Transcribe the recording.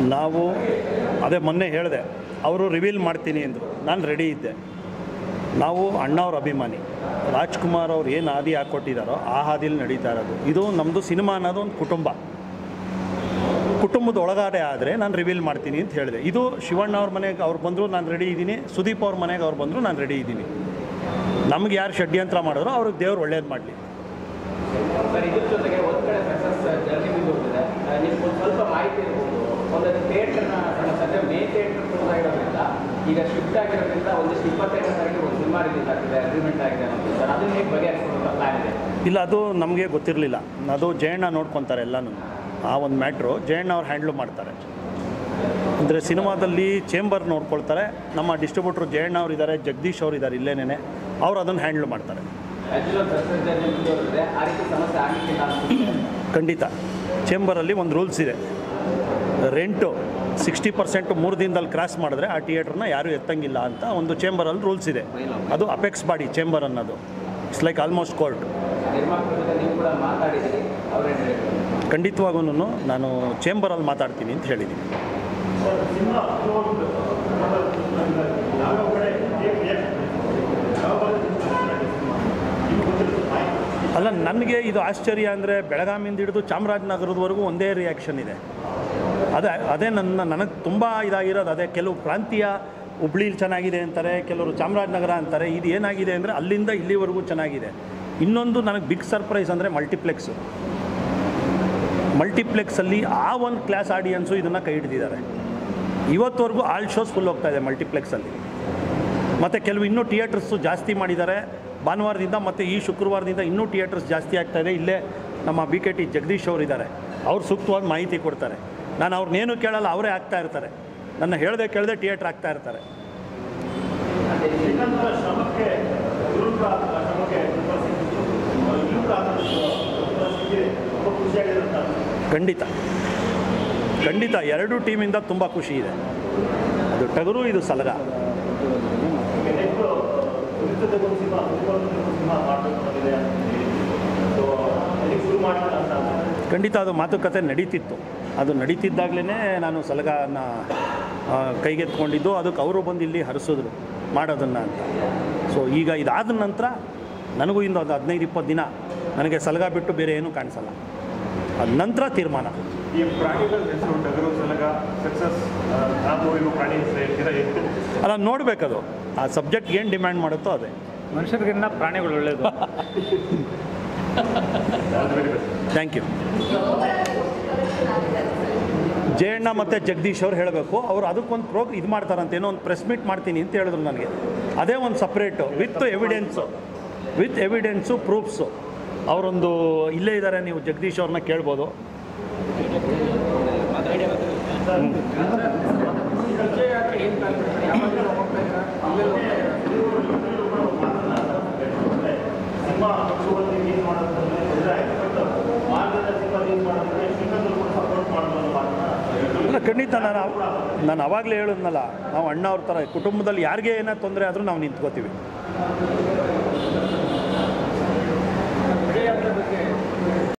ನಾವು ಅದೇ ಮೊನ್ನೆ ಹೇಳಿದೆ ಅವರು ರಿವೀಲ್ ಮಾಡ್ತೀನಿ ಅಂದರು ನಾನು ರೆಡಿ ಇದ್ದೆ ನಾವು ಅಣ್ಣವ್ರ ಅಭಿಮಾನಿ ರಾಜ್ಕುಮಾರ್ ಅವ್ರು ಏನು ಹಾದಿ ಹಾಕ್ಕೊಟ್ಟಿದ್ದಾರೋ ಆ ಹಾದಿಲಿ ನಡೀತಾ ಇರೋದು ಇದು ನಮ್ಮದು ಸಿನಿಮಾ ಅನ್ನೋದು ಒಂದು ಕುಟುಂಬ ಕುಟುಂಬದ ಒಳಗಡೆ ಆದರೆ ನಾನು ರಿವೀಲ್ ಮಾಡ್ತೀನಿ ಅಂತ ಹೇಳಿದೆ ಇದು ಶಿವಣ್ಣ ಅವ್ರ ಮನೆಗೆ ಅವ್ರು ಬಂದರು ನಾನು ರೆಡಿ ಇದ್ದೀನಿ ಸುದೀಪ್ ಅವ್ರ ಮನೆಗೆ ಅವ್ರು ಬಂದರು ನಾನು ರೆಡಿ ಇದ್ದೀನಿ ನಮ್ಗೆ ಯಾರು ಷಡ್ಯಂತ್ರ ಮಾಡಿದ್ರು ಅವ್ರಿಗೆ ದೇವ್ರು ಒಳ್ಳೇದು ಮಾಡಲಿ ಸರ್ ಇದ್ರ ಜೊತೆಗೆ ಒಂದು ಕಡೆ ಸಕ್ಸಸ್ ಜರ್ನಿ ಬಿದ್ದೋಗ್ತಿದೆ ನಿಮ್ಗೆ ಒಂದು ಸ್ವಲ್ಪ ಮಾಹಿತಿ ಇರ್ಬೋದು ಒಂದೊಂದು ಥಿಯೇಟರ್ನ ಸದ್ಯ ಮೇ ಥಿಯೇಟರ್ ಕ್ಲೋಸ್ ಆಗಿರೋದ್ರಿಂದ ಈಗ ಶಿಫ್ಟ್ ಆಗಿರೋದ್ರಿಂದ ಒಂದಿಷ್ಟು ಇಪ್ಪತ್ತೈದನೇ ತಾರೀಕು ಒಂದು ಸಿನಿಮಾ ರಿಲೀಸ್ ಆಗ್ತಿದೆ ಅಗ್ರಿಮೆಂಟ್ ಆಗಿದೆ ಅನ್ನೋದು ಸರ್ ಅದನ್ನ ಹೇಗೆ ಬಗೆಹರಿಸ್ಕೊಳ್ಳೋ ಪ್ಲಾನ್ ಇದೆ ಇಲ್ಲ ಅದು ನಮಗೆ ಗೊತ್ತಿರಲಿಲ್ಲ ಅದು ಜಯಣ್ಣ ನೋಡ್ಕೊತಾರೆ ಎಲ್ಲನೂ ಆ ಒಂದು ಮ್ಯಾಟ್ರು ಜಯಣ್ಣ ಅವ್ರು ಹ್ಯಾಂಡ್ಲ್ ಮಾಡ್ತಾರೆ ಅಂದರೆ ಸಿನಿಮಾದಲ್ಲಿ ಚೇಂಬರ್ ನೋಡ್ಕೊಳ್ತಾರೆ ನಮ್ಮ ಡಿಸ್ಟ್ರಿಬ್ಯೂಟ್ರು ಜಯಣ್ಣ ಅವ್ರು ಇದ್ದಾರೆ ಜಗದೀಶ್ ಅವ್ರು ಇದ್ದಾರೆ ಇಲ್ಲೇನೇ ಅವ್ರು ಅದನ್ನು ಹ್ಯಾಂಡ್ಲ್ ಮಾಡ್ತಾರೆ ಆ್ಯಕ್ಚುಲಿ ಒಂದು ಸಕ್ಸಸ್ ಜರ್ನಿ ಬಿದ್ದೋಗಿದೆ ಆ ರೀತಿ ಸಮಸ್ಯೆ ಆಗಲಿಕ್ಕಿಲ್ಲ ಅನ್ಸುತ್ತೆ ಖಂಡಿತ ಚೇಂಬರಲ್ಲಿ ಒಂದು ರೂಲ್ಸ್ ಇದೆ ರೆಂಟು ಸಿಕ್ಸ್ಟಿ ಪರ್ಸೆಂಟ್ ಮೂರು ದಿನದಲ್ಲಿ ಕ್ರಾಸ್ ಮಾಡಿದ್ರೆ ಆ ಥಿಯೇಟ್ರನ್ನ ಯಾರೂ ಎತ್ತಂಗಿಲ್ಲ ಅಂತ ಒಂದು ಚೇಂಬರಲ್ಲಿ ರೂಲ್ಸ್ ಇದೆ ಅದು ಅಪೆಕ್ಸ್ ಬಾಡಿ ಚೇಂಬರ್ ಅನ್ನೋದು ಇಟ್ಸ್ ಲೈಕ್ ಆಲ್ಮೋಸ್ಟ್ ಕೋರ್ಟ್ ನಿರ್ಮಾಪಕರ ಜೊತೆ ನೀವು ಕೂಡ ಮಾತಾಡಿದ್ದೀರಿ ಅವ್ರೇನು ಹೇಳಿದ್ರು ಖಂಡಿತವಾಗೂ ನಾನು ಚೇಂಬರಲ್ಲಿ ಮಾತಾಡ್ತೀನಿ ಅಂತ ಹೇಳಿದ್ದೀನಿ ಅಲ್ಲ ನನಗೆ ಇದು ಆಶ್ಚರ್ಯ ಅಂದರೆ ಬೆಳಗಾಮಿಂದ ಹಿಡಿದು ಚಾಮರಾಜನಗರದವರೆಗೂ ಒಂದೇ ರಿಯಾಕ್ಷನ್ ಇದೆ ಅದೇ ಅದೇ ನನ್ನ ನನಗೆ ತುಂಬ ಇದಾಗಿರೋದು ಅದೇ ಕೆಲವು ಪ್ರಾಂತೀಯ ಹುಬ್ಳಿಲಿ ಚೆನ್ನಾಗಿದೆ ಅಂತಾರೆ ಕೆಲವರು ಚಾಮರಾಜನಗರ ಅಂತಾರೆ ಇದು ಏನಾಗಿದೆ ಅಂದರೆ ಅಲ್ಲಿಂದ ಇಲ್ಲಿವರೆಗೂ ಚೆನ್ನಾಗಿದೆ ಇನ್ನೊಂದು ನನಗೆ ಬಿಗ್ ಸರ್ಪ್ರೈಸ್ ಅಂದರೆ ಮಲ್ಟಿಪ್ಲೆಕ್ಸು ಮಲ್ಟಿಪ್ಲೆಕ್ಸಲ್ಲಿ ಆ ಒಂದು ಕ್ಲಾಸ್ ಆಡಿಯನ್ಸು ಇದನ್ನು ಕೈ ಹಿಡಿದಿದ್ದಾರೆ ಇವತ್ತವರೆಗೂ ಆಲ್ ಶೋಸ್ ಫುಲ್ ಹೋಗ್ತಾ ಇದೆ ಮಲ್ಟಿಪ್ಲೆಕ್ಸಲ್ಲಿ ಮತ್ತು ಕೆಲವು ಇನ್ನೂ ಥಿಯೇಟರ್ಸು ಜಾಸ್ತಿ ಮಾಡಿದ್ದಾರೆ ಭಾನುವಾರದಿಂದ ಮತ್ತು ಈ ಶುಕ್ರವಾರದಿಂದ ಇನ್ನೂ ಥಿಯೇಟರ್ಸ್ ಜಾಸ್ತಿ ಆಗ್ತಾ ಇದೆ ಇಲ್ಲೇ ನಮ್ಮ ಬಿ ಕೆ ಟಿ ಜಗದೀಶ್ ಅವರು ಇದ್ದಾರೆ ಅವ್ರು ಸೂಕ್ತವಾದ ಮಾಹಿತಿ ಕೊಡ್ತಾರೆ ನಾನು ಅವ್ರನ್ನೇನು ಕೇಳಲ್ಲ ಅವರೇ ಆಗ್ತಾ ಇರ್ತಾರೆ ನನ್ನ ಹೇಳ್ದೆ ಕೇಳದೆ ಥಿಯೇಟ್ರ್ ಆಗ್ತಾ ಇರ್ತಾರೆ ಖಂಡಿತ ಖಂಡಿತ ಎರಡೂ ಟೀಮಿಂದ ತುಂಬ ಖುಷಿ ಇದೆ ಅದು ಟಗರು ಇದು ಸಲಗ ಖಂಡಿತ ಅದು ಮಾತುಕತೆ ನಡೀತಿತ್ತು ಅದು ನಡೀತಿದ್ದಾಗಲೇ ನಾನು ಸಲಗಾನ ಆ, ಕೈಗೆತ್ಕೊಂಡಿದ್ದು ಅದಕ್ಕೆ ಅವರು ಬಂದು ಇಲ್ಲಿ ಹರಿಸಿದ್ರು ಮಾಡೋದನ್ನು ಅಂತ ಸೊ ಈಗ ಇದಾದ ನಂತರ ನನಗೂ ಇಂದು ಒಂದು ಹದಿನೈದು ಇಪ್ಪತ್ತು ದಿನ ನನಗೆ ಸಲಗ ಬಿಟ್ಟು ಬೇರೆ ಏನೂ ಕಾಣಿಸಲ್ಲ ಅದ ನಂತರ ತೀರ್ಮಾನ ಈ ಪ್ರಾಣಿಗಳ ಹೆಸರು ಟಗರು ಸಲಗ ಸಕ್ಸಸ್ ನಾವು ಇವು ಪ್ರಾಣಿ ಹೆಸರು ಹೇಳ್ತೀರಾ ಎಷ್ಟು ಅಲ್ಲ ನೋಡಬೇಕದು ಆ ಸಬ್ಜೆಕ್ಟ್ ಏನು ಡಿಮ್ಯಾಂಡ್ ಮಾಡುತ್ತೋ ಅದೇ ಮನುಷ್ಯರಿಗಿನ್ನ ಪ್ರಾಣಿಗಳು ಒಳ್ಳೆಯದು ಥ್ಯಾಂಕ್ ಯು ಜಯಣ್ಣ ಮತ್ತು ಜಗದೀಶ್ ಅವ್ರು ಹೇಳಬೇಕು ಅವರು ಅದಕ್ಕೊಂದು ಪ್ರೋಗ್ ಇದು ಮಾಡ್ತಾರಂತೆ ಏನೋ ಒಂದು ಪ್ರೆಸ್ ಮೀಟ್ ಮಾಡ್ತೀನಿ ಅಂತ ಹೇಳಿದ್ರು ನನಗೆ ಅದೇ ಒಂದು separate with evidence with evidence proofs ಅವರೊಂದು ಇಲ್ಲೇ ಇದ್ದಾರೆ ನೀವು ಜಗದೀಶ್ ಅವ್ರನ್ನ ಕೇಳ್ಬೋದು ಅಲ್ಲ ಖಂಡಿತ ನಾನು ಅವ್- ನಾನು ಅವಾಗಲೇ ಹೇಳಿದ್ನಲ್ಲ ನಾವು ಅಣ್ಣ ಅವ್ರ ಥರ ಕುಟುಂಬದಲ್ಲಿ ಯಾರಿಗೆ ಏನೇ ತೊಂದರೆ ಆದರೂ ನಾವು ನಿಂತ್ಕೋತೀವಿ